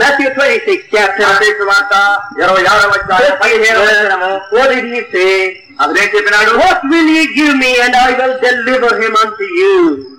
Matthew 26 chapter. మత్తయి వార్త ఇరవై ఆరవ అధ్యాయం పదిహేను వచనము What did he say? అతడే చెప్పినాడు What will ye give me and I will deliver him unto you?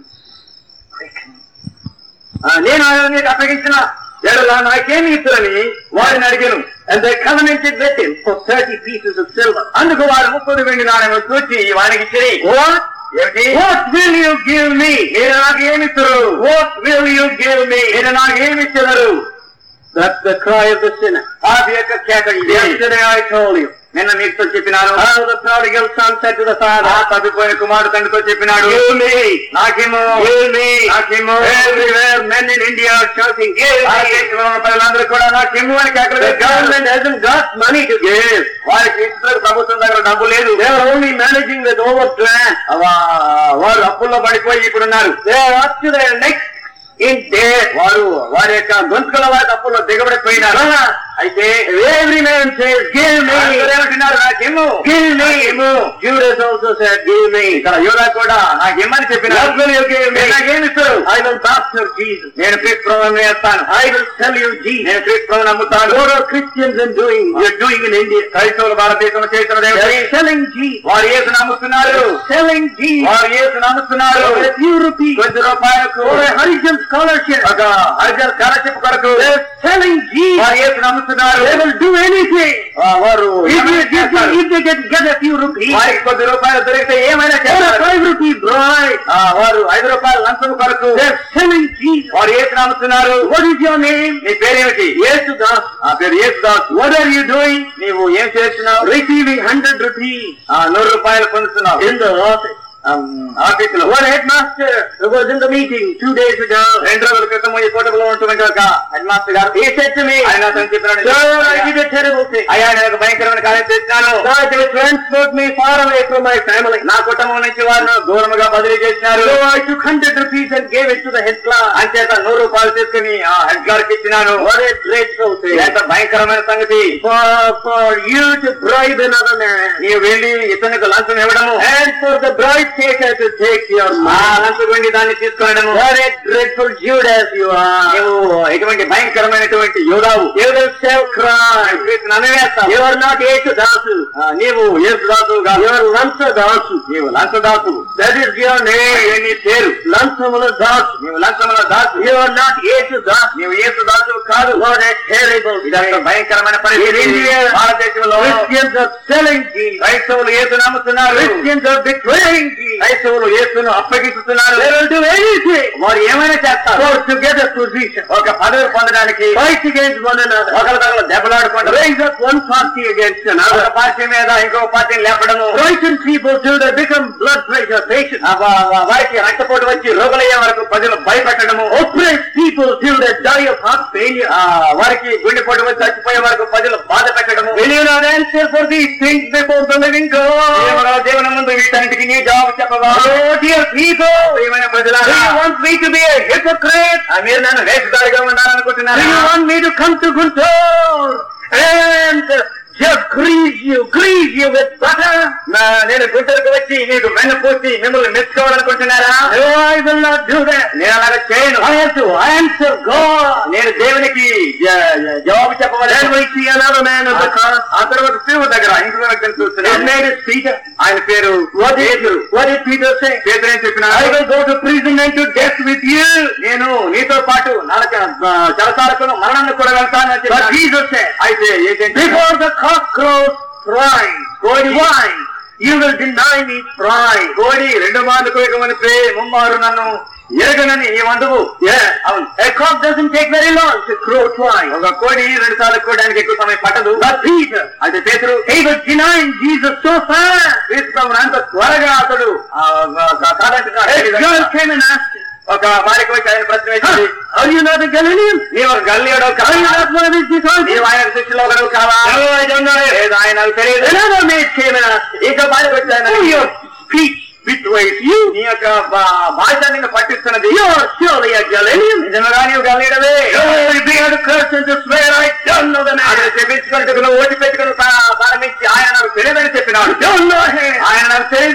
ఆ, నేను ఆయన నీకు అప్పగించిన ఎడలా నాకేమి ఇస్తులని వారిని అడిగాను And they covenanted with him for 30 pieces of silver. అందుకు వారు ముప్పది వెండి నాణ్యం చూచి వారికి ఇచ్చిరి What? ఏమిటి What will you give me? మీరు నాకు ఏమిస్తారు What will you give me? మీరు నాకు ఏమి ఇచ్చెదరు That's the cry of the sinner. పాపి యొక్క కేక ఇదే Yesterday I told you నిన్న మీతో చెప్పినాను how the prodigal son said to the ఆ father, తప్పిపోయిన కుమారుడు తండ్రితో చెప్పినాడు Give me, నాకేమో give me. నాకేమో Everywhere men in India are shouting, give me. భారతదేశంలో ఉన్న ప్రజలందరూ కూడా నాకేమో అని కేకలు The వేస్తున్నారు. government hasn't got money to give. వారికి ఇస్తున్నారు ప్రభుత్వం దగ్గర డబ్బు లేదు They are only managing with overdraft. వా- వారు అప్పుల్లో పడిపోయి ఇప్పుడున్నారు They are up to their necks in debt. వారు వారి యొక్క గొంతుకుల వారి అప్పుల్లో దిగబడిపోయినారు అయితే Every man says, give me. అందరూ ఏమంటున్నారు నాకేమో Give me. నాకేమో. Judas also said, give me. ఇక్కడ యోధా కూడా నాకేమని చెప్పినారు What will you give me? మీరు నాకేమి ఇస్తారు I will baptize Jesus. నేను క్రీస్తు ప్రభువుని వేస్తాను I will tell you Jesus. నేను క్రీస్తు ప్రభువుని నమ్ముతాను What are Christians in doing? You're doing in India. క్రైస్తవులు భారతదేశంలో చేస్తున్నది ఏమిటి? They're selling Jesus. వారు యేసు నమ్ముతున్నారు Selling Jesus. వారు యేసు నమ్ముతున్నారు For a few rupees. కొద్ది రూపాయలకు For a Harijan scholarship. ఒక హరిజన్ స్కాలర్షిప్ కొరకు They're selling Jesus. వారు యేసు నమ్ముతున్నారు They will do anything. ఆ, వారు If, you, ఏమైనా if, you, చేస్తారు. if they can get a few rupees. వారికి కొద్ది రూపాయలు దొరికితే ఏమైనా For a చేస్తారు five rupee bribe. ఆ, వారు ఐదు రూపాయల లంచం కొరకు They're selling Jesus. వారు యేసు నమ్ముతున్నారు What is your name? నీ పేరేమిటి Yesudas. ఆ పేరు Yesudas What are you doing? నీవు ఏం చేస్తున్నావు Receiving hundred rupees ఆ, నూరు రూపాయలు పొందుతున్నావు in the office. ఆఫీస్ లో One headmaster who was in the meeting two days ago. రెండు రోజుల క్రితం ఈ కోటలో ఉన్నటువంటి ఒక హెడ్ మాస్టర్ గారు He said to me, ఆయన అతను చెప్పినాడు Sir, I did a terrible thing. అయ్యా నేను ఒక భయంకరమైన కార్యం చేసినాను Sir, they transferred me far away from my family. నా కుటుంబం నుంచి వారిని దూరముగా బదిలీ చేసినారు So I took hundred rupees and gave it to the head class. అంచేత నూరు రూపాయలు తీసుకుని ఆ హెడ్ గారికి ఇచ్చినాను What a dreadful thing. ఎంత భయంకరమైన సంగతి For, for you to bribe another man. నీవు వెళ్ళి ఇతనికి లంచం ఇవ్వడము And for the bribe taker to take your ఆ money. లంచం వెండి దాన్ని తీసుకునడము What a dreadful Judas you are. నీవు ఎటువంటి భయంకరమైనటువంటి యోధావు You will sell crime. నమ్మవేస్తావు You are not Yesudasu. ఆ, నీవు యేసుదాసు కాదు You are Lansadasu. నీవు లంచదాసు That is your name. అదే నీ పేరు Lansamala Dasu. నీవు లంచముల Dasu You are not Yesudasu. నీవు యేసుదాసు కాదు What a terrible ఇదంతా thing. భయంకరమైన In పరిస్థితి India, భారతదేశంలో Christians are selling Jesus. క్రైస్తవులు యేసు నమ్ముతున్నారు Christians are betraying Jesus. క్రైస్తవులు యేసును అప్పగిస్తున్నారు They will do anything వారు ఏమైనా చేస్తారు for to get a position. ఒక పదవి పొందడానికి Fight against one another. ఒకరి దగ్గర దెబ్బలాడుకుంటారు Raise up one party against ఒక another. పార్టీ మీద ఇంకో పార్టీని లేపడము Frighten people till they become blood pressure patients. ఆ వా- వా- వారికి రక్తపోటు వచ్చి రోగులయ్యే వరకు ప్రజలు భయపెట్టడము Oppress people till they die of heart failure. ఆ, వారికి గుండెపోటు వచ్చి చచ్చిపోయే వరకు ప్రజలు బాధ పెట్టడము Will you not answer for these things before the living God? దేవుడా, దేవుని ముందు వీటన్నిటికీ నీ జవాబు చెప్పవా Oh dear people, ఏమైనా do ప్రజలారా you want me to be a hypocrite? ఆ, మీరు నన్ను వేషధారిగా Do ఉండాలనుకుంటున్నారా you want me to come to Guntur and just grease you, grease you with butter? నా- నేను గుంటూరుకు వచ్చి నీకు వెన్న పూసి మిమ్మల్ని మెచ్చుకోవాలనుకుంటున్నారా No, I will not do that. నేను అలాగ చేయను I have to answer God. నేను దేవునికి జ- జ- జవాబు Then చెప్పవలేదు we see another man of the cross. ఆ తర్వాత శివ దగ్గర ఇంకొక వ్యక్తిని His చూస్తున్నాను name is Peter. ఆయన పేరు What did, పేతురు what did Peter say? పేతురు ఏం చెప్పిన I will go to prison and to death with you. నేను నీతో పాటు నరక చరసాలకు మరణాన్ని కూడా వెళ్తానని But చెప్పాను Jesus said, అయితే ఏంటంటే before the cock crows thrice, కోడి twice, you will deny me thrice. కోడి రెండు మార్లు కోయకమని ప్రే ముమ్మారు నన్ను ఎరగనని ఈ వందువు Yeah. అవును A cock doesn't take very long to crow twice. ఒక కోడి రెండు సార్లు కోయడానికి ఎక్కువ సమయం పట్టదు But Peter, అయితే పేతురు he was denying Jesus so fast. క్రీస్తు అంత త్వరగా అతడు ఆ, ఆ, కాదంటున్నాడు. A girl came and asked him, ఒక బాలిక వచ్చి ఆయన ప్రశ్న వేసింది "Huh? Are you not a Galilean? నీవు ఒక గల్లీయడో Are you కావా not one of his disciples? నీవు ఆయన శిష్యులో ఒకడు కావా No, I don't know. లేదు ఆయన నాకు తెలియదు Another maid came and asked him, ఇంకో బాలిక వచ్చి ఆయన Oh, your speech betrays you. నీ యొక్క భా- భాష నిన్ను పట్టిస్తున్నది You are surely a Galilean. నిజంగా నీవు గల్లీయడమే Oh, he began to curse and to swear, I don't know the అతను man. చెప్పించుకుంటూ నువ్వు ఓటి పెట్టుకుని ప్రారంభించి ఆయన నాకు తెలియదని చెప్పినాడు Don't know him. ఆయన నాకు తెలియదు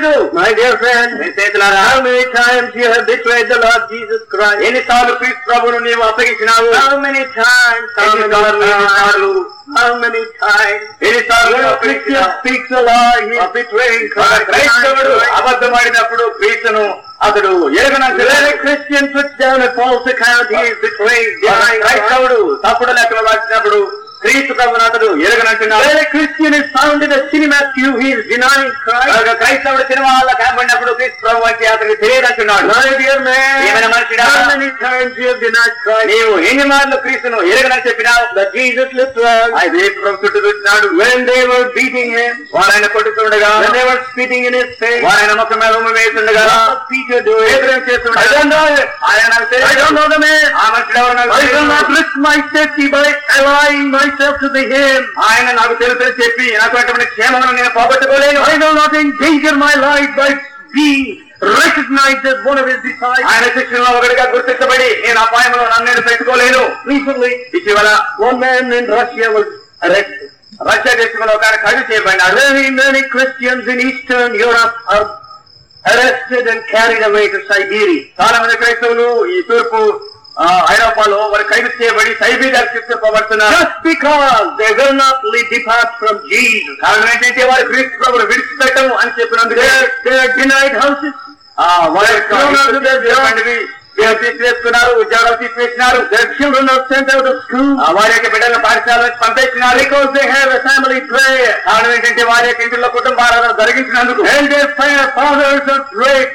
My dear friend, మీ స్నేహితులారా how many times you have betrayed the Lord Jesus Christ? ఎన్నిసార్లు క్రీస్తు ప్రభువును నీవు అప్పగించినావు How many times? How many ఎన్నిసార్లు ఎన్నిసార్లు times? How many times? ఎన్నిసార్లు When నీవు a Christian అప్పగించినావు speaks a lie, he is betraying ఒక Christ. క్రైస్తవుడు అబద్ధమాడినప్పుడు క్రీస్తును అతడు ఎరగనంత When a Christian puts down a false account, he is betraying, ఒక denying Christ. క్రైస్తవుడు తప్పుడు లెక్కలు రాసినప్పుడు క్రీస్తు ప్రభుని అతడు ఎరగనంటున్నాడు When a Christian is found in a cinema queue, he is denying Christ. ఒక క్రైస్తవుడు సినిమా వల్ల కనబడినప్పుడు క్రీస్తు ప్రభు అంటే అతనికి తెలియదంటున్నాడు My dear man, ఏమైనా మనిషిడా? how many times you have denied Christ? నీవు ఎన్ని మార్లు క్రీస్తును ఎరగనని చెప్పినావు That Jesus looked around ఆయన యేసు ప్రభు చుట్టూ చూసినాడు when they were beating him, వారాయన కొట్టుతుండగా when they were spitting in his face. వారాయన ముఖం మీద ఉమ్మి వేస్తుండగా What was Peter doing? పేతురు ఏం చేస్తుండగా? I don't know. ఆయన నాకు I తెలియదు. don't know the man. ఆ మనుషుడు ఎవరు నాకు I will not తెలియదు. risk my safety by allying myself to the him. ఆయన నాకు తెలుసు చెప్పి నాకు అటువంటి క్షేమమును నేను పోగొట్టుకోలేను I will not endanger my life by being recognized as one of his disciples. ఆయన శిక్షణలో ఒకటిగా గుర్తించబడి నేను అపాయంలో నన్ను నేను పెట్టుకోలేను Recently, ఇటీవల one man in Russia was arrested. Russia దేశంలో ఒక ఆయన ఖైదు చేయబడినాడు Very many Christians in Eastern Europe are arrested and carried away to Siberia. చాలా మంది క్రైస్తవులు ఈ తూర్పు ఆ, ఐరోపాలో వారు ఖైదు చేయబడి సైబీరియాకు తీసుకుపోబడుతున్నారు Just because they will not le- depart from Jesus. కారణం ఏంటంటే వారు క్రీస్తు ప్రభుడు విడిచిపెట్టము అని చెప్పినందుకు They are, they are denied houses. ఆ, వారి యొక్క ఇటువంటివి వీరు తీసివేసుకున్నారు ఉద్యోగాలు తీసివేసినారు Their children are sent out of school ఆ, వారి యొక్క బిడ్డలను పాఠశాలకు పంపించినారు because they have a family prayer. కారణం ఏంటంటే వారి యొక్క ఇంటిలో కుటుంబాలను జరిగించినందుకు And their fa- fathers are great,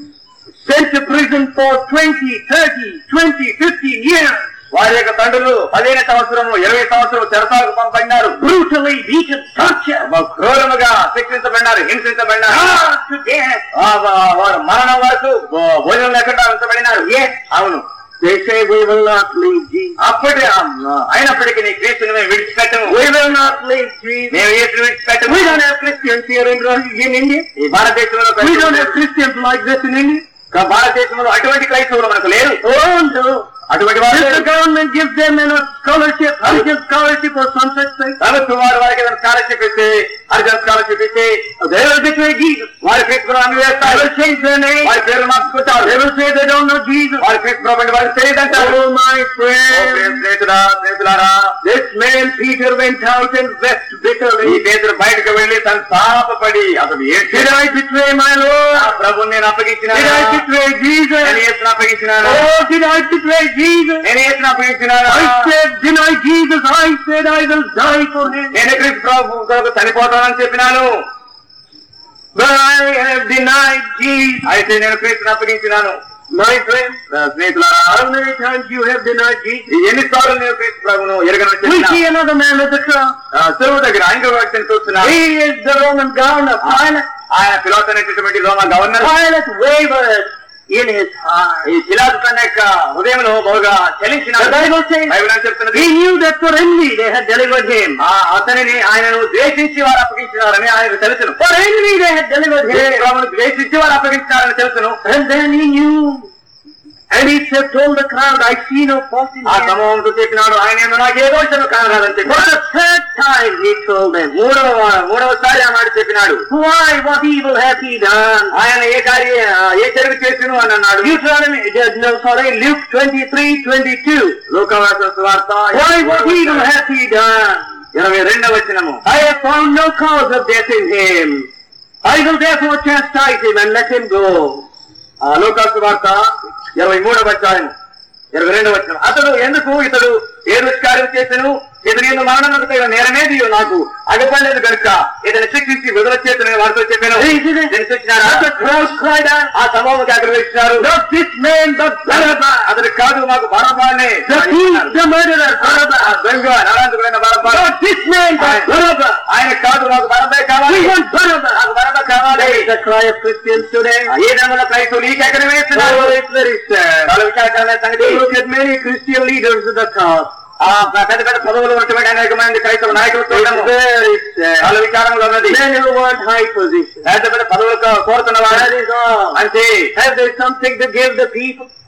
sent to prison for 20, 30, 20, 15 years, వారి యొక్క తండ్రులు పదిహేను సంవత్సరము ఇరవై సంవత్సరం చెరసాలకు పంపబడినారు brutally beaten, tortured, క్రూరముగా శిక్షించబడినారు హింసించబడినారు starved to death. ఆ, వా- వారు మరణం వరకు భో- భోజనం లేకుండా ఉంచబడినారు Yes, అవును they say we will not leave Jesus. అప్పటి అయినప్పటికీ నీ క్రీస్తుని మేము విడిచిపెట్టము We will not leave Jesus. మేము యేసుని విడిచిపెట్టము We don't have Christians here in, in India. ఈ భారతదేశంలో We don't క్రైస్తవులు have Christians like this in India. కా- భారతదేశంలో అటువంటి క్రైస్తవులు మనకు లేరు Oh no. అటువంటి వారు If the లేరు. government gives them a scholarship, Arjun scholarship or some such thing, ప్రభుత్వం వారు వారికి ఏదైనా స్కాలర్షిప్ ఇస్తే అర్జున్ స్కాలర్షిప్ ఇస్తే they will betray Jesus. వారి క్రీస్తు They వేస్తారు will change their name. వారి పేర్లు మార్చుకుంటారు They will say they don't know Jesus. వారి క్రీస్తు ప్రభుని వారికి తెలియదంటారు Oh my oh Priya friend, స్నేహితుడా స్నేహితులారా this man Peter went out and wept ఈ bitterly. పేదరు బయటకు వెళ్లి తను తాపపడి అతను ఏడ్చి Did I betray my Lord? నా ప్రభుని నేను అప్పగించినాను Did I betray నేను Jesus? యేసుని అప్పగించినాను Oh, did I betray Jesus? నేను యేసుని అప్పగించినాను I said, deny Jesus. I said I will die for him. నేను క్రీస్తు ప్రభు కొరకు చనిపోతానని చెప్పినాను But I have denied Jesus. అయితే నేను క్రీస్తుని అప్పగించినాను My friend, నా స్నేహితులారా how many times you have denied Jesus? ఈ ఎన్నిసార్లు నేను క్రీస్తు ప్రభును ఎరగనని We చెప్పినా see another man at the cross. ఆ, చెరువు దగ్గర ఇంకో వ్యక్తిని చూస్తున్నాను He is the Roman governor. Pilate. ఆయన పిలోత్ అనేటటువంటి రోమా governor Pilate wavered in his heart. ఈ పిలాతు తన యొక్క హృదయంలో బహుగా చలించిన The Bible says బైబిల్ అని చెప్తున్నది he knew that for envy they had delivered him. ఆ అతనిని ఆయనను ద్వేషించి వారు అప్పగించినారని ఆయనకు తెలుసును For envy they had delivered him. ప్రభువును ద్వేషించి వారు అప్పగించినారని తెలుసును And then he knew. And he said, told the crowd, I see no fault in ఆ him. సమూహంతో చెప్పినాడు ఆయన ఏందో నాకు ఏ దోషము కానరాదని For చెప్పాడు the third time he told them, మూడవ మూడవసారి ఆ మాట చెప్పినాడు Why, what evil hath he done? ఆయన ఏ కార్య ఏ చెరువు చేసిను అని అన్నాడు Deuteronomy, uh, no, sorry, Luke 23, 22. లోకవాస వార్త Why, what evil hath he done? ఇరవై రెండవ వచనము I have found no cause of death in him. I will therefore chastise him and let him go. ఆ లోకాసు వార్త ఇరవై మూడవ అధ్యాయం ఇరవై రెండవ వచ్చిన అతడు ఎందుకు ఇతడు ఏ దుష్కార్యం చేసను ఇతను ఎందుకు మరణం నేరమేది నాకు అగపడలేదు కనుక ఇతను శిక్షించి విడుదల చేతను వారితో చెప్పాను Isn't it? నేను శిక్షినారా? But the crowd cried out, ఆ సమూహం ఆగ్రహించినారు Not this man, but Barabbas. అతడు కాదు మాకు బరబానే The thief, the murderer, ఆ Barabbas. దొంగ నరాంతకుడైన Barabbas Not this man, but Barabbas. ఆయన కాదు నాకు బరబ్బే కావాలి We want Barabbas. నాకు బరబ్బ కావాలి That is the cry of Christians today. ఏ ధర్మంలో క్రైస్తవులు ఈ ఎక్కడ వేస్తున్నారు Oh, it's very sad. చాలా విచారకరమైన సంగతి Look at many Christian leaders at the top. ఆ పెద్ద పెద్ద పదవులు ఉన్నటువంటి అనేక మంది క్రైస్తవ నాయకులు It's చూడడం very చాలా sad. విచారంగా ఉన్నది Men who want high position. పెద్ద పెద్ద పదవులు కో- కోరుతున్న That వారు is all. అంతే Have they something to give the people?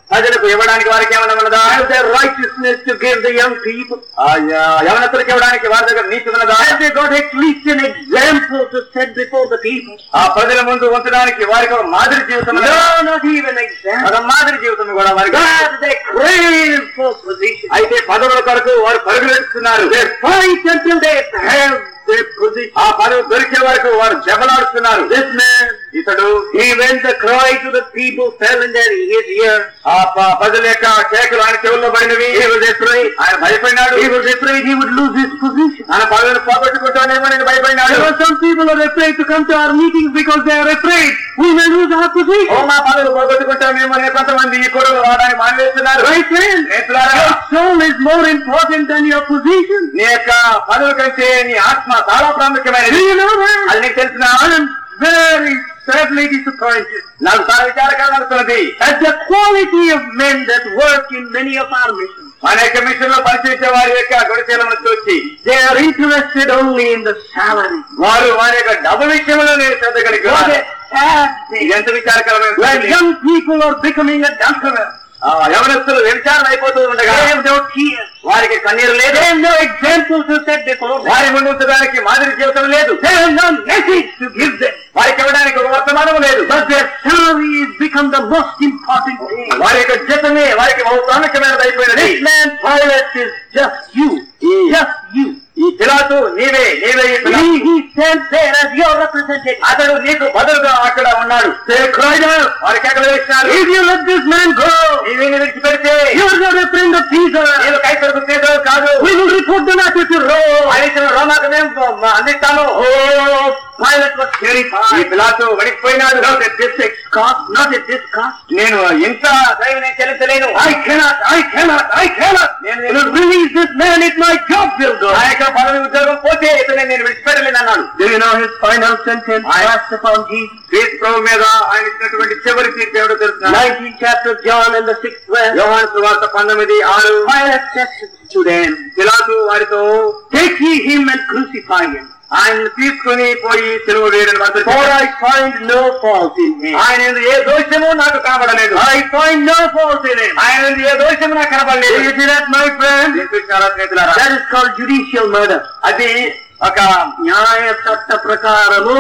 ప్రజలకు ఇవ్వడానికి వారికి ఏమైనా ఉన్నదా Have they righteousness to give the young people? ఆ య- యవనస్తులకు ఇవ్వడానికి వారి దగ్గర నీతి ఉన్నదా Have they got at least an example to set before the people? ఆ ప్రజల ముందు ఉంచడానికి వారికి ఒక మాదిరి జీవితం ఉన్నదా? No, not even example. ఒక మాదిరి జీవితం కూడా వారికి But they crave for position. అయితే పదవుల కొరకు వారు పరుగులెడుతున్నారు They fight until they have their position. ఆ పదవి దొరికే వరకు వారు దెబ్బలాడుతున్నారు This man, ఇతడు he when the cry to the people fell in their his ear, ఆ ప- ప్రజల యొక్క కేకలు ఆయన చెవుల్లో పడినవి he was afraid. ఆయన భయపడినాడు He was afraid he would lose his position. ఆయన పదవిని పోగొట్టుకుంటానేమో నేను భయపడినాడు There are some people are afraid to come to our meetings because they are afraid we may lose our oh position. మా పదవులు పోగొట్టుకుంటామేమో అని కొంతమంది ఈ కొడుకు రావడానికి మానేస్తున్నారు Right friend, స్నేహితులారా, your soul is more important than your position. నీ యొక్క పదవి కంటే నీ ఆత్మ చాలా Do ప్రాముఖ్యమైనది you know that? అది నీకు తెలిసిన I am very sadly disappointed నాకు చాలా విచారకరం అవుతున్నది at the quality of men that work in many of our missions. మన యొక్క మిషన్ లో పనిచేసే వారి యొక్క గుడిశీలను చూసి They are interested only in the salary. వారు వారి యొక్క డబ్బు విషయంలో నేను శ్రద్ధ కలిగి What ఉన్నారు. a sad thing. ఇది ఎంత విచారకరమైన When సంగతి. young people are becoming adulterers, ఆ, యవనస్తులు వ్యభిచారం అయిపోతూ ఉండగా they have no tears. వారికి కన్నీరు లేదు They have no example to set before them. వారి ముందు ఉంచడానికి మాదిరి జీవితం లేదు They have no message to give them. వారికి ఇవ్వడానికి ఒక వర్తమానం లేదు But their salary has become the most important thing. వారి యొక్క జీతమే వారికి బహు ప్రాముఖ్యమైనది అయిపోయినది This man Pilate is just you. Just you. ఈ పిలాతు నీవే నీవే ఈ పిలాతు. He, he stands there as your representative. అతడు నీకు బదులుగా అక్కడ ఉన్నాడు They cried out, వారి కేకలు వేసినారు if you let this man go, నీవే విడిచిపెడితే you are not a friend of Caesar. నేను కైసరకు చేదో కాదు We will report the matter to Rome. ఆయన రోమాకు మేము ప- అందిస్తాము Oh, Pilate was ఈ terrified. పిలాతు వణికిపోయినాడు Not at this ex- cost, not at this cost. నేను ఇంత దైవ నేను చెల్లించలేను I cannot, I cannot, I cannot. నేను will release this man if my job will go. ఆ యొక్క పదవి ఉద్యోగం పోతే ఇతను నేను విడిచిపెట్టలేను అన్నాడు Do you know his final sentence I- passed upon Jesus? క్రీస్తు ప్రభు మీద ఆయన ఇచ్చినటువంటి చివరి తీర్పు ఎవడో తెలుసు 19th chapter of John and the sixth verse. యోహాను సువార్త పంతొమ్మిది ఆరు Pilate said to them, పిలాతు వారితో Take ye him and crucify him. ఆయన తీసుకుని పోయి సిలువ వేయడం For I find no fault in him. ఆయన యందు ఏ దోషము నాకు కనబడలేదు I find no fault in him. ఆయన యందు ఏ దోషము నాకు Do కనబడలేదు you see that, my friend? ఏం చూసినారా స్నేహితులారా? That is called judicial murder. అది ఒక న్యాయ చట్ట ప్రకారము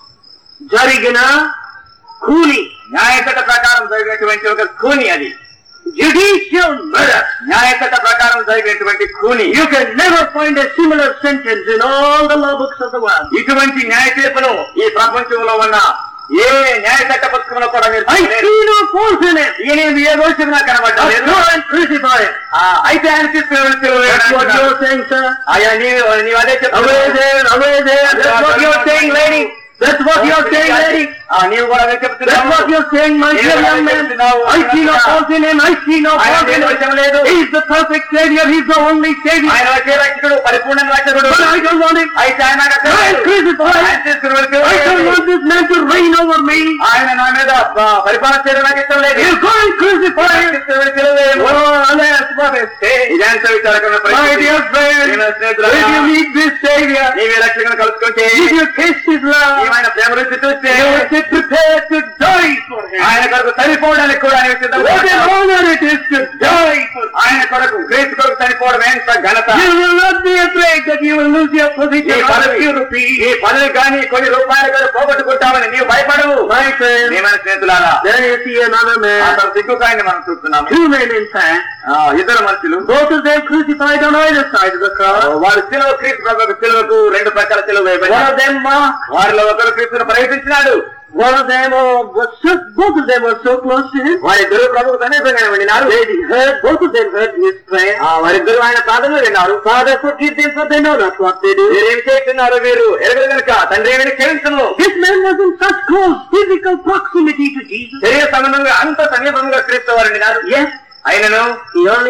జరిగిన కూలి న్యాయచట్ట ప్రకారం జరిగినటువంటి ఒక కూని అది judicial murder. న్యాయచట్ట ప్రకారం జరిగినటువంటి కూని You can never find a similar sentence in all the law books of the world. ఇటువంటి న్యాయ తీర్పును ఈ ప్రపంచంలో ఉన్న ఏ న్యాయ చట్ట పుస్తకంలో కూడా మీరు I చూడలేరు. see no fault in it. ఈయన ఏ దోషం నాకు I కనబడలేదు go and crucify him. అయితే ఆయన తీసుకుని వెళ్ళి సిలువ That's what వేయడానికి you're saying, sir. అయ్యా నీవు నీవు అదే Away చెప్తున్నావు there, away there. That's what you're saying, lady. That's what you're saying, lady. ఆ, నీవు కూడా అదే That's చెప్తున్నావు what you're saying, my dear young man. I see no fault in him. I see no ఆయన fault in A him. దోషం లేదు He's the perfect Savior. He's the only Savior. ఆయన వచ్చే రక్షకుడు పరిపూర్ణ రక్షకుడు But I don't want him. అయితే ఆయన నాకు I అక్కర్లేదు. crucify ఆయన him. తీసుకుని వెళ్ళి సిలువ I don't వేయండి. want this man to reign over me. ఆయన నా మీద ఆ, పరిపాలన చేయడం నాకు ఇష్టం లేదు You go and crucify him. తీసుకుని వెళ్ళి సిలువ వేయండి. Oh, alas, what a state. ఇదే అంత విచారకరమైన My పరిస్థితి. dear friend, నేను స్నేహితులారా, if you meet this Savior, నీవే రక్షకుని కలుసుకుంటే if you taste His love, నీవైన ప్రేమ రుచి చూస్తే you will be prepared to die for Him. ఆయన కొరకు చనిపోవడానికి కూడా నీవు సిద్ధంగా What an ఉన్నావు. honor it is to die for Him. ఆయన కొరకు క్రీస్తు కొరకు చనిపోవడం ఎంత ఘనత You will not be afraid that you will lose your ఈ position or a పదవి few rupees. ఈ పదవి కానీ కొన్ని రూపాయలు కానీ పోగొట్టుకుంటామని నీవు భయపడవు My friend, నీమైన స్నేహితులారా then you see another ఆ man, తన దిక్కుకాయని మనం చూస్తున్నాము two men in fact, ఆ, ఇద్దరు మనుషులు both of them crucified on either side of the cross. వారు సిలువ క్రీస్తు ప్రభు సిలువకు రెండు ప్రకాల సిలువ One వేయబడ్డారు of them mocked, వారిలో ఒకరు క్రీస్తును ప్రయత్నించినాడు one of them oh, was so, both of them were so close to him. వారిద్దరు ప్రభుకు సమీపంగా వెళ్ళినారు They heard, both of them heard his prayer. ఆ, వారిద్దరు ఆయన ప్రార్థనలు విన్నారు Father, forgive them for they know not what they do. మీరేం చేస్తున్నారు వీరు ఎరగరు కనుక తండ్రి ఏమైనా క్షమించను This man was in such close physical proximity to Jesus. శరీర సంబంధంగా అంత సమీపంగా క్రీస్తు వారు విన్నారు Yes, అయినను he only mocked.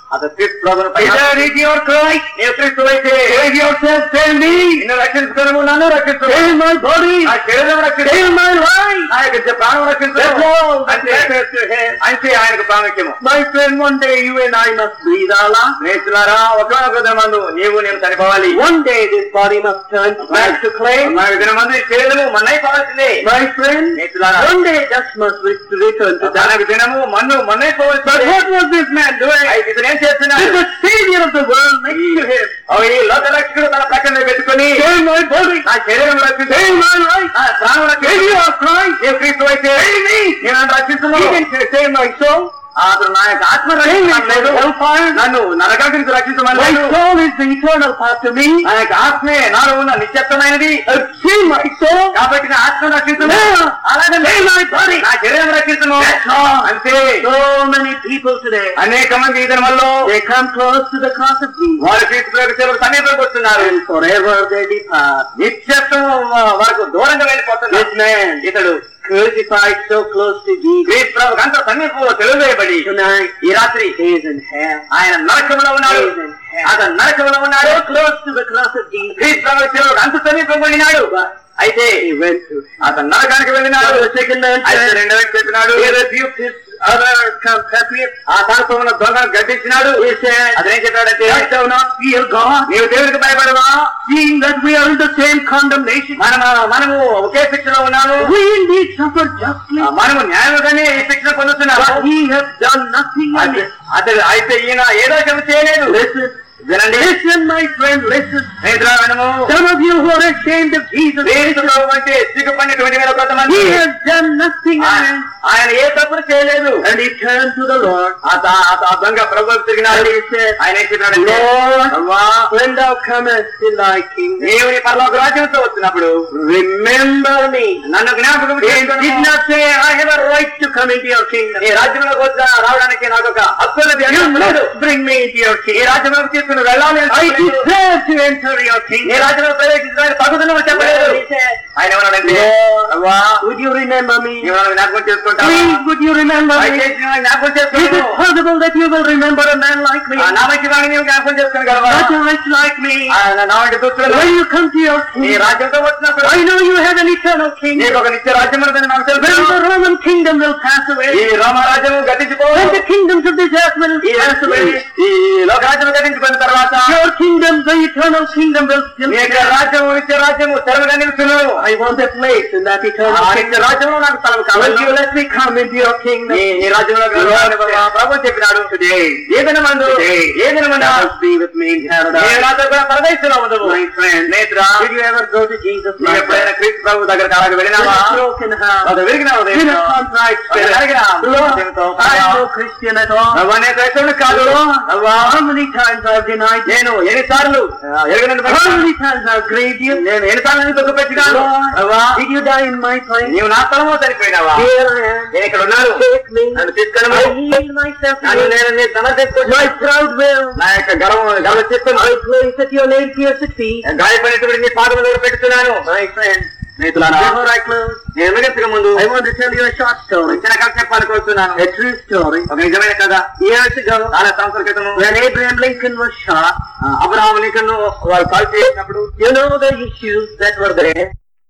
అతను క్రీస్తు ప్రభువును Either if you are Christ, నీవు క్రీస్తు అయితే save yourself, save me, నిన్ను రక్షించుకోను నన్ను రక్షించు save my body, నా శరీరం రక్షించు save my life. నా యొక్క ప్రాణం రక్షించు That's all that అంటే matters to him. అంటే ఆయనకు ప్రాముఖ్యము My friend, one day you and I must breathe Allah. స్నేహితులారా ఒకనొక దినమందు నీవు నేను చనిపోవాలి One day this body must turn back to clay. ఒక దినమందు ఈ శరీరము మన్నైపోవాల్సిందే My friend, స్నేహితులారా one day dust must re- return to that. దానికి దినము మన్ను But మన్నైపోవాల్సిందే what was this man doing? అయితే ఇతను ఏం With చేస్తున్నాడు the savior of the world next to him. ఓ, ఈ లోక రక్షకుడు తన ప్రక్కన పెట్టుకుని Save my body, నా శరీరం రక్షించు save my life. నా ప్రాణం If రక్షించు you are Christ, నీవు క్రీస్తు అయితే save me. నేను నన్ను రక్షించును He can save my soul. అతను నా యొక్క ఆత్మ Save me రక్షించలేదు from hellfire. నన్ను నరకానికి My రక్షించమలేదు soul is the eternal part to me. నా యొక్క ఆత్మే నాలో ఉన్న నిశ్చత్తమైనది Uh, Save my soul. కాబట్టి నా ఆత్మ రక్షించను Yeah. అలాగే Save my body. నా శరీరం రక్షించను That's all. అంతే So many people today, అనేక మంది ఈ దినమల్లో they come close to the cross of Jesus. వారు క్రీస్తు సేవకు సమీపంకి వస్తున్నారు And forever they depart. నిత్యత్వం వరకు దూరంగా వెళ్ళిపోతున్నారు This man, ఇతడు crucified so close to Jesus, క్రీస్తు ప్రభుకు అంత సమీపంలో తెలుగువేయబడి tonight ఈ రాత్రి he is in hell. ఆయన నరకంలో ఉన్నాడు అతను నరకంలో ఉన్నాడు So close to the cross of Jesus, క్రీస్తు ప్రభు సేవకు అంత సమీపం వెళ్ళినాడు అయితే he went to hell. అతను నరకానికి వెళ్ళినాడు So the second man అయితే said, రెండవ వ్యక్తి చెప్పినాడు he rebuked his other compatriot. ఆ తనతో ఉన్న దొంగను గద్దించినాడు He said, అతనేం చెప్పాడంటే Dost thou not fear God, నీవు దేవుడికి భయపడవా seeing that we are in the same condemnation? మనం మనము ఒకే శిక్షలో ఉన్నాము We indeed suffer justly, ఆ, మనము న్యాయంగానే ఈ శిక్షణ పొందుతున్నాము but he has done nothing in అయితే- it. అయితే అయితే ఈయన ఏదో శ్రమ చేయలేదు Listen, వినండి listen, my friend, listen. స్నేహితురా వినము Some of you who are ashamed of Jesus, క్రీస్తు ప్రభు అంటే సిగ్గుపడినటువంటి వేల కొంతమంది he has done nothing in ఆయన it. ఆయన ఏ తప్పులు చేయలేదు And he turned to the Lord. ఆ త- ఆ త- ఆ దొంగ ప్రభు తిరిగినాడు And he said, ఆయన ఏం చెప్పినాడంటే Lord, అవ్వా, when thou comest in thy kingdom, నీవు నీ పరలోక రాజ్యంతో వచ్చినప్పుడు remember me. నన్ను జ్ఞాపకం He చేసుకొనుము. did not say, I have a right to come into your kingdom. నీ రాజ్యంలోకి వచ్చా రావడానికి నాకు ఒక హక్కు ఉన్నది అని You చెప్పలేదు. must bring me into your ఈ kingdom. రాజ్యంలోకి తీసుకుని వెళ్ళాలి అని I చెప్పలేదు. deserve to enter your నీ kingdom. రాజ్యంలో ప్రవేశించడానికి తగుదను చెప్పలేదు He said, ఆయన ఏమన్నాడంటే Lord, అవ్వా would you remember me? నీవు నన్ను జ్ఞాపకం చేసుకుంటావా Please, would you remember me? దయచేసి నన్ను జ్ఞాపకం Is it చేసుకున్నాను possible that you will remember a man like me? నా మంచి వాడిని నీవు జ్ఞాపకం చేసుకోగలవా Not a rich like me. ఆ, నా- నా వంటి దుస్తులను When you come to your నీ kingdom, రాజ్యంతో వచ్చినప్పుడు I know you have an eternal నీకు kingdom. ఒక నిత్య రాజ్యం ఉన్నదని నాకు When తెలుసు the Roman kingdom will pass ఈ away, రామరాజ్యం గతించిపో when the kingdoms of this earth will ఈ pass away, ఈ లోకరాజ్యం గతించిపోయిన తర్వాత your kingdom, the eternal kingdom will still నీ యొక్క stand. రాజ్యం నిత్య రాజ్యము స్థిరంగా నిలుచును I want a place in that eternal ఆ నిత్య kingdom. రాజ్యంలో నాకు స్థలం Will కావాలి you let me come into your kingdom? నీ నీ రాజ్యంలో ప్రభు చెప్పినాడు ఏదైనా మందు ఏదైనా మందు Must be with me in నీ paradise. నాతో కూడా పరదేశంలో ఉండవు My friend, స్నేహితురా did you ever go to Jesus నువ్వు like ఎప్పుడైనా that? క్రీస్తు ప్రభు దగ్గర కాలకు In వెళ్ళినావా a broken heart, అది విరిగినావు in a దేవునితో. contrite అది spirit. విరిగిన Lord, హృదయంతో. I am no Christian at all. అవ్వా, నేను క్రైస్తవుని కాదు Lord, అవ్వా, how many times I've denied you? నేను ఎన్నిసార్లు ఎరగనని How many times I've grieved you? నేను ఎన్నిసార్లు దుఃఖపెట్టినాను Lord, అవ్వా did you die in my place? నీవు నా స్థలమో చనిపోయినావా Here I am. నేను ఇక్కడ ఉన్నాను Take me. నన్ను తీసుకెళ్ళము I yield myself to నన్ను you. నేను నీ తన తీసుకొచ్చి My proud will. నా యొక్క గర్వం గర్వ చిత్తం I place at your nail pierced feet. గాయపడినటువంటి నీ పాదం దగ్గర పెట్టుతున్నాను My friend, స్నేహితులారా before I close, నేను ముగించక ముందు I want to tell you a short story. చిన్న కథ చెప్పాలనుకుంటున్నాను A true story. ఒక నిజమైన కథ Years ago, చాలా సంవత్సరాల క్రితము when Abraham Lincoln was shot, Abraham Lincoln వాళ్ళు కాల్ చేసినప్పుడు you know the issues that were there.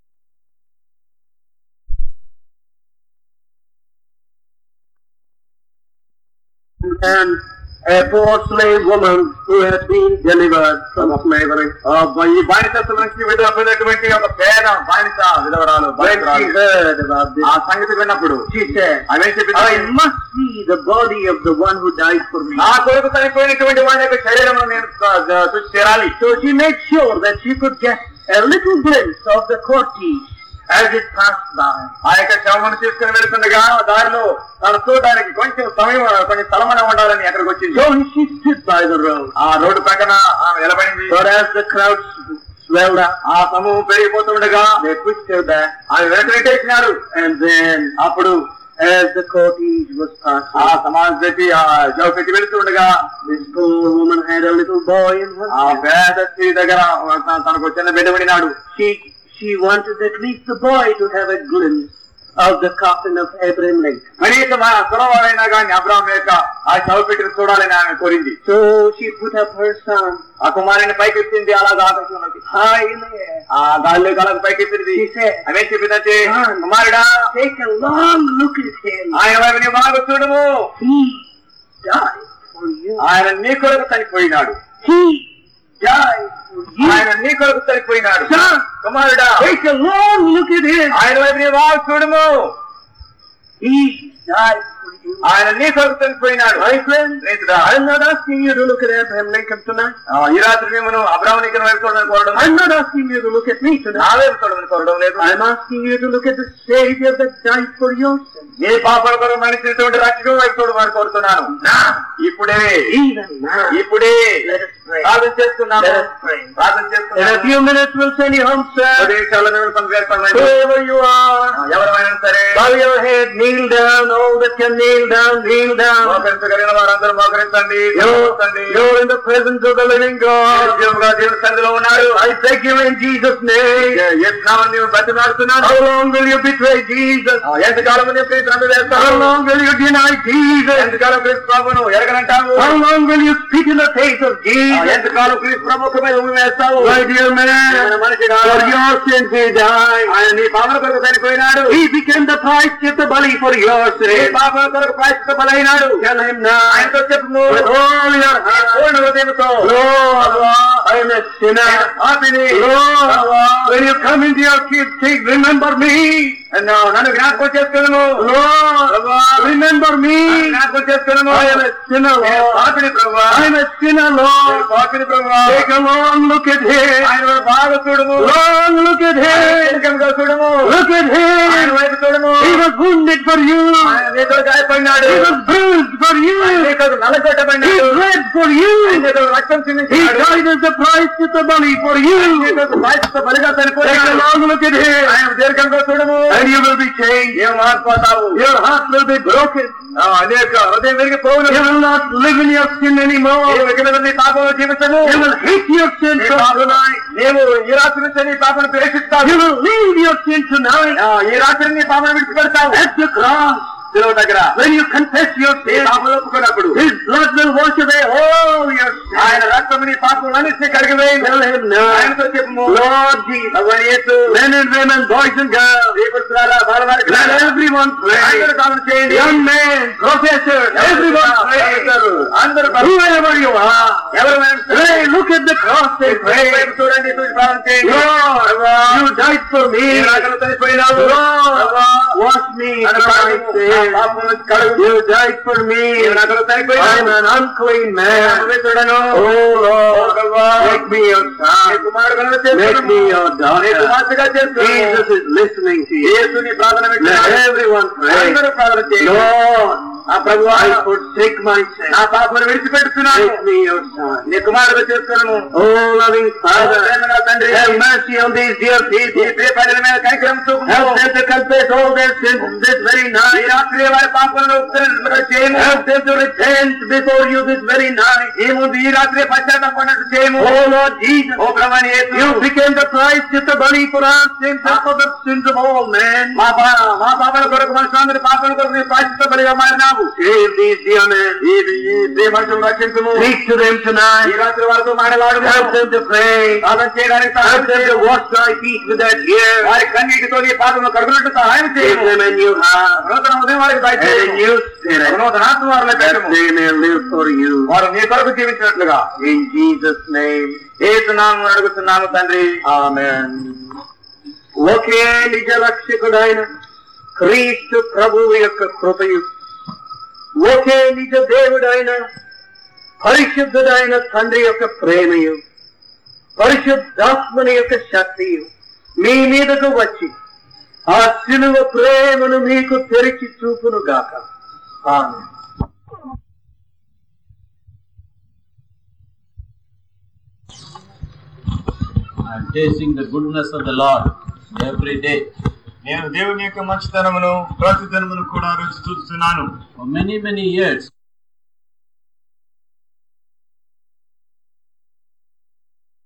And a poor slave woman who had been delivered from slavery. ఆ, ఈ బానిసత్వం నుంచి విడుదలైనటువంటి ఒక పేద బానిస విధవరాలు When she బానిసరాలు. heard about this, ఆ సంగతి విన్నప్పుడు she said, అవేం చెప్పింది I must see the body of the one who died for me. నా కొరకు చనిపోయినటువంటి వాడి యొక్క శరీరం నేను ఆ, చూసి తీరాలి So she made sure that she could get a little glimpse of the cortege as it passed by. ఆ యొక్క శవమును తీసుకుని వెళ్తుండగా దారిలో తను చూడడానికి కొంచెం సమయం కొంచెం స్థలమైన ఉండాలని అక్కడికి వచ్చింది So she stood by the road. ఆ రోడ్డు ప్రక్కన ఆమె నిలబడింది But as the crowd swelled up, ఆ సమూహం పెరిగిపోతుండగా they pushed her back. ఆమె వెనక నెట్టేసినారు And then, అప్పుడు as the cortege was ఆ passing, సమాజం పెట్టి ఆ జవ పెట్టి వెళుతుండగా this poor woman had a little boy in her ఆ hand. పేద స్త్రీ దగ్గర తన- తనకు చిన్న బిడ్డ పడినాడు She, she wanted at least the boy to have a glimpse of the coffin of Abraham Lincoln. కనీసం మన కురవాడైనా కానీ అబ్రాహం యొక్క ఆ శవపెట్టిని చూడాలని ఆమె కోరింది So she put up her son ఆ కుమారుని పైకెత్తింది అలాగా ఆకాశంలోకి high in the air. ఆ గాల్లో అలాగ పైకెత్తింది She said, ఆమె చెప్పిందంటే Son. కుమారుడా Take a long look at him. ఆయన వైపు నీ బాగా చూడము He died for you. ఆయన నీ కొరకు చనిపోయినాడు He died for you. ఆయన నీ కొరకు చనిపోయినాడు Son. కుమారుడా Take a long look at him. ఆయన వైపు నీ బాగా చూడము He died for you. ఆయన నీ కొరకు చనిపోయినాడు My friend, స్నేహితుడా I'm not asking you to look at Abraham Lincoln tonight. ఆ, ఈ రాత్రి మేము అబ్రాహ్మణికి వైపు చూడమని కోరడం లేదు. I'm not asking you to look at me నా tonight. వైపు చూడమని కోరడం లేదు I'm asking you to look at the Savior that died for your sins. నీ పాపాల కొరకు మనిషినటువంటి రక్షకుడు వైపు చూడమని కోరుతున్నాను ఇప్పుడే Even now. ఇప్పుడే Let us pray. ప్రార్థన చేస్తున్నాము Let us pray. ప్రార్థన In a చేస్తున్నాము few minutes we'll send you home, పది sir. నిమిషాల్లో మేము పంపేస్తామండి Whoever you are, ఎవరైనా సరే bow your head, kneel down, all that can kneel down, kneel down. మోకరించగలిగిన వారందరూ మోకరించండి You're, మోకరించండి. you're in the presence of the living God. జీవుగా దేవుని సన్నిధిలో ఉన్నారు I beg you in Jesus' name. యజ్ఞామని మేము బతిమాడుతున్నాను How long will you betray Jesus? ఎంతకాలం నీ ప్రీతి How వేస్తాను long will you deny Jesus? ఎంతకాలం క్రీస్తు ప్రభును ఎరగనంటావు How long will you spit in the face of Jesus? ఎంతకాలం క్రీస్తు ప్రముఖమై ఉమ్మి వేస్తావు My dear మన man, మనిషిగా for your sins he died. ఆయన నీ పాపల కొరకు చనిపోయినాడు He became the price of the bali for your నీ sins. పాపల కొరకు ప్రాయశ్చిత బలైనాడు Tell him now, ఆయనతో చెప్పు with all your heart, పూర్ణ హృదయంతో Lord, I am a sinner. పాపిని Lord, when you come into your kids, take, remember me. నన్ను నన్ను జ్ఞాపకం చేసుకును Lord, remember me. జ్ఞాపకం చేసుకును I am a sinner, Lord. పాపిని ప్రభు I am a sinner, Lord. పాపిని ప్రభు Take a long look at him. ఆయన వైపు బాగా చూడము Long look at him. దీర్ఘంగా చూడము Look at ఆయన him. వైపు చూడము He was wounded for you. ఆయన నీతో గాయపడినాడు He was bruised for you. నీతో He నలగొట్టబడినాడు bled for you. నీతో రక్తం He చిందించాడు died as the price to the money for you. నీతో బాధ్యత బలిగా Take a చనిపోయాడు long look at him. ఆయన దీర్ఘంగా చూడము And you will be changed. ఏం మారిపోతావు Your heart will be broken. ఆ, అనేక హృదయం విరిగి పోవును You will not live in your sin ఈ anymore. విగ్రహం నీ పాపంలో జీవించము You will hate your sin నీ from పాపం- tonight. నీవు ఈ రాత్రి నుంచి నీ పాపను ద్వేషిస్తావు You will leave your sin tonight ఆ, ఈ రాత్రి నీ పాపను విడిచిపెడతావు at the cross. శిలువ దగ్గర When you confess your నీ sin, పాపం ఒప్పుకున్నప్పుడు His blood will wash away all your ఆయన sin. రక్తం నీ పాపం అన్నింటినీ కడిగివేయి Tell him now, ఆయనతో చెప్పు Lord Jesus, Bhagavan Yesu men and women, boys and girls, స్త్రీ పురుషులారా, బాలవారికి let everyone pray. అందరూ ప్రార్థన చేయండి Young men, professors, everyone pray. అందరూ ప్రార్థన- Whoever you are, ఎవరు pray, look at the cross and pray. వైపు చూడండి చూసి ప్రార్థన చేయండి Lord, you died for me. నీ రాకలో చనిపోయినావు Lord, wash me నన్ను from my కడుగు. నా sin. పాపం నుంచి కడుగు. You died for me. నీ రాకలో I'm చనిపోయినావు an unclean నేను man. అపవిత్రుడను. Oh Lord, ప్రభువా, make me your నీ son. కుమారుడుగా Make చేస్తున్నాను. me your నీ daughter. కుమార్తెగా చేస్తున్నాను. Jesus is listening to you. యేసు నీ ప్రార్థన Let వింటున్నాడు. everyone pray. అందరూ ప్రార్థన చేయండి. Lord, ఆ ప్రభువా I forsake my sin. నా పాపను విడిచిపెడుతున్నాను Make me your son. నీ కుమారుడు చేస్తున్నాను Oh loving Father, ప్రేమగల తండ్రి have mercy on these dear ఈ people. ప్రియ ప్రజల మీద కనికరం చూపుము. Help them to confess all their sins this very ఈ night. రాత్రి వారి పాపలను ఉత్తరించుట చేయము Help them to repent before you this very night. ఈ ముందు ఈ రాత్రి పశ్చాత్తాపడినట్టు చేయము Oh Lord Jesus, oh ప్రభాని Yesu you became the price to the money for our sins and for the sins of all men. మా పా- మా పాపల కొరకు మనుషులందరి పాపల కొరకు నీ ప్రాచిత బలిగా మారినావు Save these dear men. ఈ ఈ ప్రియ మనుషులు రక్షించుము Speak to them ఈ tonight. రాత్రి వరకు మాట్లాడు Help them to pray. ప్రార్థన చేయడానికి Help సహాయం them to చేయము. wash thy feet with that tear. వారి కన్నీటితో నీ పాపను కడుగునట్టు సహాయం Give చేయము them a new heart నూతన ఉదయం వారికి and a దయచేయము new spirit నూతన ఆత్మ వారిలో that పెట్టము they may live for you. వారు నీ కొరకు జీవించినట్లుగా In Jesus' name. ఏసునామం అడుగుతున్నాము తండ్రి Amen. ఒకే నిజ రక్షకుడైన క్రీస్తు ప్రభువు యొక్క కృపయు ఒకే నిజ దేవుడైన పరిశుద్ధుడైన తండ్రి యొక్క ప్రేమయు పరిశుద్ధాత్మని యొక్క శక్తియు మీ మీదకు వచ్చి ఆ సిలువ ప్రేమను మీకు తెరిచి చూపును గాక ఆమె I am tasting the goodness of the Lord every day. నేను దేవుని యొక్క మంచితనమును ప్రతిదినమును కూడా రుచి చూస్తున్నాను For many, many years,